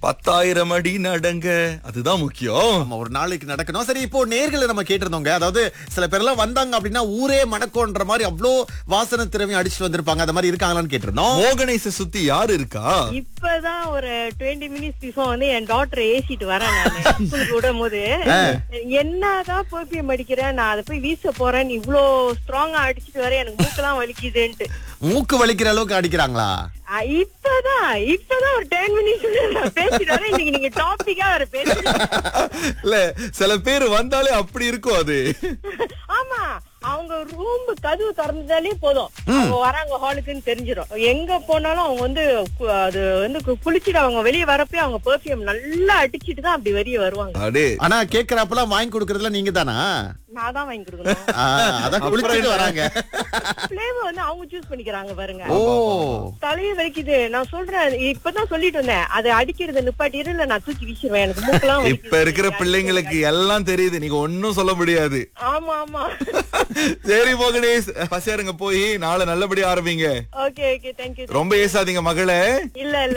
பத்தாயிரம் அடி நடங்க அதுதான் முக்கியம் ஆமா ஒரு நாளைக்கு நடக்கணும் சரி இப்போ நேர்களை நம்ம கேட்டிருந்தோங்க அதாவது சில பேர்லாம் வந்தாங்க அப்படின்னா ஊரே மணக்கோன்ற மாதிரி அவ்வளோ வாசனை திறமையும் அடிச்சுட்டு வந்திருப்பாங்க அந்த மாதிரி இருக்காங்களான்னு கேட்டிருந்தோம் மோகனேச சுத்தி யாரு இருக்கா இப்பதான் ஒரு டுவெண்ட்டி மினிட்ஸ் பிஃபோர் வந்து என் டாக்டர் ஏசிட்டு வரேன் நானு ஸ்கூலுக்கு விடும் போது என்னதான் பெர்ஃபியூம் அடிக்கிறேன் நான் அதை போய் வீச போறேன் நீ இவ்ளோ ஸ்ட்ராங்கா அடிச்சிட்டு வர எனக்கு மூக்கெல்லாம் வலிக்குதுன்ட்டு மூக்கு வலிக்கிற அளவுக்கு அடிக்கிறாங்களா ஆ, இப்பதான் இப்பதான் ஒரு டென் மினிட்ஸ் நான் பேசிட்டு வரேன் இன்னைக்கு நீங்க டாபிக்கா வர பேசுறீங்க இல்ல சில பேர் வந்தாலே அப்படி இருக்கும் அது ஆமா அவங்க ரூம் கதவு திறந்தாலே போதும் அவங்க வராங்க ஹாலுக்குன்னு தெரிஞ்சிடும் எங்க போனாலும் அவங்க வந்து கு- அது வந்து கு- குளிச்சுட்டு அவங்க வெளியே வரப்பே அவங்க பெர்ஃபியூம் நல்லா அடிச்சிட்டு தான் அப்படி வெளியே வருவாங்க அடே ஆனா கேக்குறப்பெல்லாம் வாங்கி கொடுக்கறதுல நீங்க தானா நான் தான் வாங்கி கொடுக்கணும் அதான் குளிச்சுட்டு வராங்க பிளேவர் வந்து அவங்க சூஸ் பண்ணிக்கிறாங்க பாருங்க ஓ தலையே வலிக்குது நான் சொல்றேன் இப்பதான் சொல்லிட்டு வந்தேன் அது அடிக்கிறது நிப்பாட்டிடு இல்ல நான் தூக்கி வீசிடுவேன் எனக்கு மூக்கெல்லாம் இப்ப வலிக்குது. இருக்கிற பிள்ளைங்களுக்கு எல்லாம் தெரியுது நீங்க ஒன்னும் சொல்ல முடியாது ஆமா ஆமா சரி மோகனேஷ் பசியாருங்க போய் நாளை நல்லபடியா ஆரம்பிங்க ஓகே ஓகே தேங்க்யூ ரொம்ப ஏசாதீங்க மகளே இல்ல இல்ல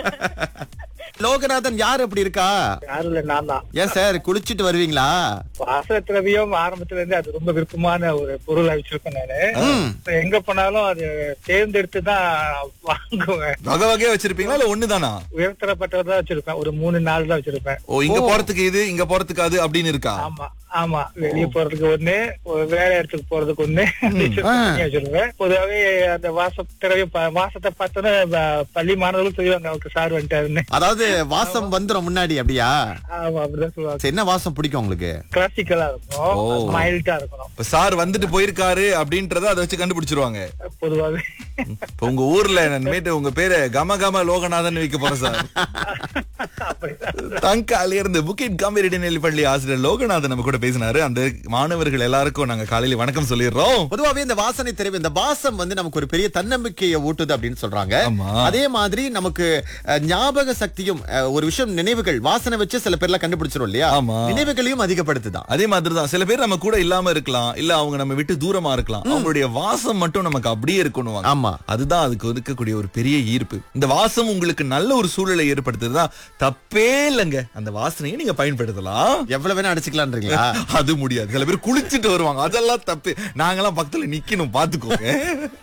லோகநாதன் யார் அப்படி இருக்கா யாரும் இல்ல நான் தான் ஏன் சார் குளிச்சிட்டு வருவீங்களா வாச திரவியம் ஆரம்பத்துல இருந்து அது ரொம்ப விருப்பமான ஒரு பொருளா வச்சிருக்கேன் நானு ம். இப்ப எங்க போனாலும் அது தேர்ந்தெடுத்து தான் வாங்குவேன் வகை வகையா வச்சிருப்பீங்களா இல்ல ஒண்ணுதானா உயர்த்தரப்பட்டதான் வச்சிருப்பேன் ஒரு மூணு நாள் தான் வச்சிருப்பேன் ஓ இங்க போறதுக்கு இது இங்க போறதுக்கு அது அப்படின்னு இருக்கா ஆமா ஆமா வெளிய போறதுக்கு ஒண்ணு ஒரு வேற இடத்துக்கு போறதுக்கு ஒண்ணு தனியா வச்சிருப்பேன் பொதுவாவே அந்த வாச திரவியம் ப- வாசத்தை பார்த்தோன்னே ப- பள்ளி மாணவர்களும் சொல்லுவாங்க அவருக்கு சார் வந்துட்டாருன்னு அதாவது வாசம் வந்துரும் முன்னாடி அப்படியா ஆமா அப்படிதான் சொல்லுவாங்க சரி, என்ன வாசம் பிடிக்கும் உங்களுக்கு கிளாசிக்கலா ஓ. இருக்கும் மைல்டா இருக்கணும் இப்ப சார் வந்துட்டு போயிருக்காரு அப்படின்றத அதை வச்சு கண்டுபிடிச்சிருவாங்க பொதுவாவே இப்ப உங்க ஊர்ல நன்மேட்டு உங்க பேரு கம கம லோகநாதன் வைக்க போற சார் அப்படிதான் தங்கால இருந்து புக்கிட் காம்பேரிடி பள்ளி ஆசிரியர் லோகநாதன் நம்ம கூட பேசினாரு அந்த மாணவர்கள் எல்லாருக்கும் நாங்க காலையில வணக்கம் சொல்லிடுறோம் பொதுவாவே இந்த வாசனை தெரிவு இந்த வாசம் வந்து நமக்கு ஒரு பெரிய தன்னம்பிக்கையை ஊட்டுது அப்படின்னு சொல்றாங்க ஆமா. அதே மாதிரி நமக்கு அஹ், ஞாபக சக்தியும் அஹ், ஒரு விஷயம் நினைவுகள் வாசனை வச்சு சில பேர்லாம் கண்டுபிடிச்சிரும் இல்லையா ஆமா. நினைவுகளையும் அதிகப்படுத்துதான் அதே மாதிரிதான் சில பேர் நம்ம கூட இல்லாம இருக்கலாம் இல்ல அவங்க நம்ம விட்டு தூரமா இருக்கலாம் அவங்களுடைய வாசம் மட்டும் நமக்கு அப்படியே இருக்கணும் ஆமா. அதுதான் அதுக்கு இருக்கக்கூடிய ஒரு பெரிய ஈர்ப்பு இந்த வாசம் உங்களுக்கு நல்ல ஒரு சூழலை ஏற்படுத்துறதா தப்பே இல்லைங்க அந்த வாசனையை நீங்க பயன்படுத்தலாம் எவ்வளவு வேணா அடிச்சுக்கலான்றீங்களா அது முடியாது சில பேர் குளிச்சுட்டு வருவாங்க அதெல்லாம் தப்பு நாங்கெல்லாம் பக்கத்துல நிக்கணும் பாத்துக்கோங்க